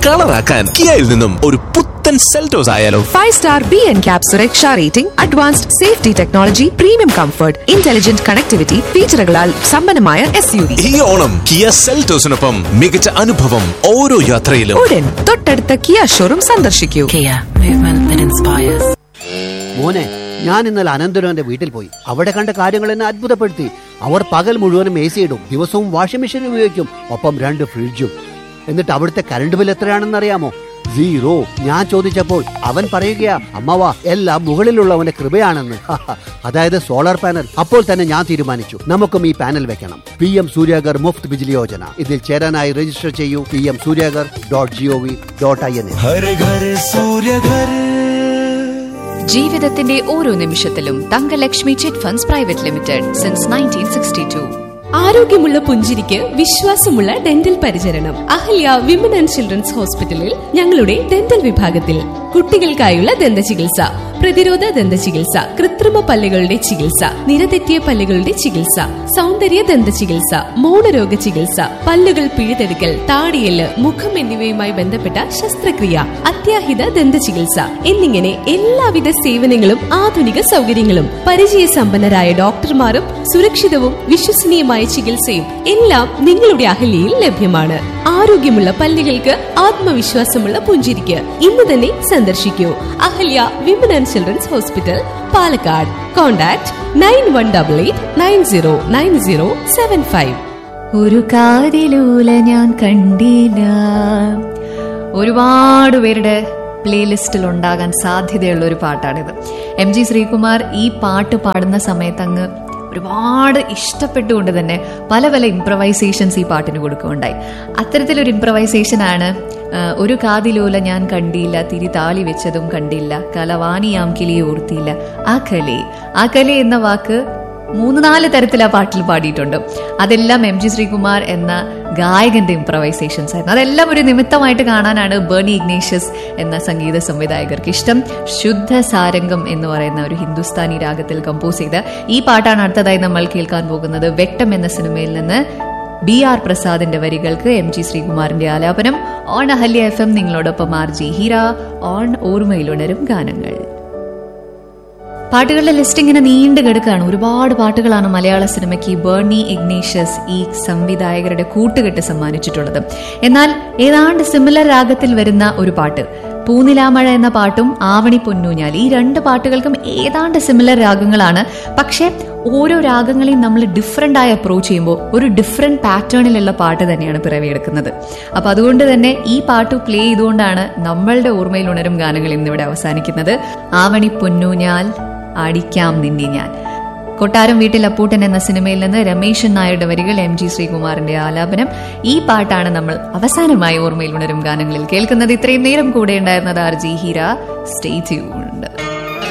കളറാക്കാൻ കിയയിൽ നിന്നും ഒരു പുത്തൻ സെൽറ്റോസ് ആയാലോ five star B NCAP സുരക്ഷ rating advanced safety technology premium comfort intelligent connectivity ഫീച്ചറുകളാൽ സമ്പന്നമായ എസ് യു വി ഈ ഓണം കിയ സെൽറ്റോസിനൊപ്പം മികച്ച അനുഭവം ഓരോ യാത്രയിലും ഉടൻ തൊട്ടടുത്ത കിയ ഷോറൂം സന്ദർശിക്കൂ Kia, movement that inspires. മോനെ ഞാൻ ഇന്നലെ അനന്തരവന്റെ വീട്ടിൽ പോയി അവിടെ കണ്ട കാര്യങ്ങൾ എന്നെ അത്ഭുതപ്പെടുത്തി അവർ പകൽ മുഴുവനും എ സി ഇടും ദിവസവും വാഷിംഗ് മെഷീൻ ഉപയോഗിക്കും ഒപ്പം രണ്ട് ഫ്രിഡ്ജും എന്നിട്ട് അവിടുത്തെ കറണ്ട് ബിൽ എത്രയാണെന്ന് അറിയാമോ സീറോ ഞാൻ ചോദിച്ചപ്പോൾ അവൻ പറയുകയാ അമ്മവാ എല്ലാം മുകളിലുള്ളവന്റെ കൃപയാണെന്ന് അതായത് സോളാർ പാനൽ അപ്പോൾ തന്നെ ഞാൻ തീരുമാനിച്ചു നമുക്കും ഈ പാനൽ വെക്കണം പി എം സൂര്യാഗർ മുഫ്ത് ബിജിലി യോജന ഇതിൽ ചേരാനായി രജിസ്റ്റർ ചെയ്യൂ P M Suryaghar dot G O V dot I N എ हर घर सूर्य घर ജീവിതത്തിന്റെ ഓരോ നിമിഷത്തിലും Thankalakshmi chit funds private limited since nineteen sixty two ആരോഗ്യമുള്ള പുഞ്ചിരിക്ക് വിശ്വാസമുള്ള ഡെന്റൽ പരിചരണം അഹല്യ വിമൻ ആൻഡ് ചിൽഡ്രൻസ് ഹോസ്പിറ്റലിൽ ഞങ്ങളുടെ ഡെന്റൽ വിഭാഗത്തിൽ കുട്ടികൾക്കായുള്ള ദന്ത ചികിത്സ പ്രതിരോധ ദന്ത ചികിത്സ കൃത്രിമ പല്ലുകളുടെ ചികിത്സ നിരതെറ്റിയ പല്ലുകളുടെ ചികിത്സ സൗന്ദര്യ ദന്ത ചികിത്സ മൗനരോഗ ചികിത്സ പല്ലുകൾ പിഴുതെടുക്കൽ താടിയല് മുഖം എന്നിവയുമായി ബന്ധപ്പെട്ട ശസ്ത്രക്രിയ അത്യാഹിത ദന്ത ചികിത്സ എന്നിങ്ങനെ എല്ലാവിധ സേവനങ്ങളും ആധുനിക സൗകര്യങ്ങളും പരിചയസമ്പന്നരായ ഡോക്ടർമാരും സുരക്ഷിതവും വിശ്വസനീയമായ ചികിത്സയും എല്ലാം നിങ്ങളുടെ അഹല്യയിൽ ലഭ്യമാണ് ആരോഗ്യമുള്ള പല്ലുകൾക്ക് ആത്മവിശ്വാസമുള്ള പുഞ്ചിരിക്ക് ഇന്ന് തന്നെ സന്ദർശിക്കൂ Ahalya women and children's hospital Palakkad contact nine one double eight nine zero nine zero seven five ഒരു കാതിലൂല ഞാൻ കണ്ടില്ല ഒരുപാട് പേരുടെ പ്ലേലിസ്റ്റിൽ ഉണ്ടാകാൻ സാധ്യതയുള്ള ഒരു പാട്ടാണിത് എം ജി ശ്രീകുമാർ ഈ പാട്ട് പാടുന്ന സമയത്ത് അങ്ങ് ഒരുപാട് ഇഷ്ടപ്പെട്ടുകൊണ്ട് തന്നെ പല പല ഇംപ്രവൈസേഷൻസ് ഈ പാട്ടിന് കൊടുക്കുകയുണ്ടായി അത്തരത്തിലൊരു ഇംപ്രവൈസേഷൻ ആണ് ആ, ഒരു കാതിലോല ഞാൻ കണ്ടില്ല തിരി താളി വെച്ചതും കണ്ടില്ല കലവാണിയാം കിളി ഓർത്തിയില്ല ആ കലേ ആ കലേ എന്ന വാക്ക് മൂന്ന് നാല് തരത്തിൽ ആ പാട്ടിൽ പാടിയിട്ടുണ്ട് അതെല്ലാം എം ജി ശ്രീകുമാർ എന്ന ഗായകന്റെ ഇംപ്രവൈസേഷൻസ് ആയിരുന്നു അതെല്ലാം ഒരു നിമിത്തമായിട്ട് കാണാനാണ് ബേണി ഇഗ്നേഷ്യസ് എന്ന സംഗീത സംവിധായകർക്ക് ഇഷ്ടം ശുദ്ധ സാരംഗം എന്ന് പറയുന്ന ഒരു ഹിന്ദുസ്ഥാനി രാഗത്തിൽ കമ്പോസ് ചെയ്ത ഈ പാട്ടാണ് അടുത്തതായി നമ്മൾ കേൾക്കാൻ പോകുന്നത് വെട്ടം എന്ന സിനിമയിൽ നിന്ന് ബി ആർ പ്രസാദിന്റെ വരികൾക്ക് എം ജി ശ്രീകുമാറിന്റെ ആലാപനം ഓൺ അഹല്യ എഫ് എം നിങ്ങളോടൊപ്പം ആർ ജി ഹീര ഓൺ ഓർമ്മയിലുണരും ഗാനങ്ങൾ പാട്ടുകളുടെ ലിസ്റ്റ് ഇങ്ങനെ നീണ്ടു കിടക്കുകയാണ് ഒരുപാട് പാട്ടുകളാണ് മലയാള സിനിമയ്ക്ക് ബേർണി ഇഗ്നേഷ്യസ് ഈ സംവിധായകരുടെ കൂട്ടുകെട്ട് സമ്മാനിച്ചിട്ടുള്ളത് എന്നാൽ ഏതാണ്ട് സിമിലർ രാഗത്തിൽ വരുന്ന ഒരു പാട്ട് പൂനിലാമഴ എന്ന പാട്ടും ആവണി പൊന്നൂഞ്ഞാൽ ഈ രണ്ട് പാട്ടുകൾക്കും ഏതാണ്ട് സിമിലർ രാഗങ്ങളാണ് പക്ഷേ ഓരോ രാഗങ്ങളെയും നമ്മൾ ഡിഫറെന്റ് ആയി അപ്രോച്ച് ചെയ്യുമ്പോൾ ഒരു ഡിഫറെന്റ് പാറ്റേണിലുള്ള പാട്ട് തന്നെയാണ് പിറവിയെടുക്കുന്നത് അപ്പൊ അതുകൊണ്ട് തന്നെ ഈ പാട്ട് പ്ലേ ചെയ്തുകൊണ്ടാണ് നമ്മളുടെ ഓർമ്മയിൽ ഉണരും ഗാനങ്ങൾ ഇന്നിവിടെ അവസാനിക്കുന്നത് ആവണി പൊന്നൂഞ്ഞാൽ അടിക്കാം നിന്നെ ഞാൻ കൊട്ടാരം വീട്ടിൽ അപ്പൂട്ടൻ എന്ന സിനിമയിൽ നിന്ന് രമേശൻ നായരുടെ വരികൾ എം ജി ശ്രീകുമാറിന്റെ ആലാപനം ഈ പാട്ടാണ് നമ്മൾ അവസാനമായി ഓർമ്മയിൽ ഉണരും ഗാനങ്ങളിൽ കേൾക്കുന്നത് ഇത്രയും നേരം കൂടെ ഉണ്ടായിരുന്നത് R G Heera stay tune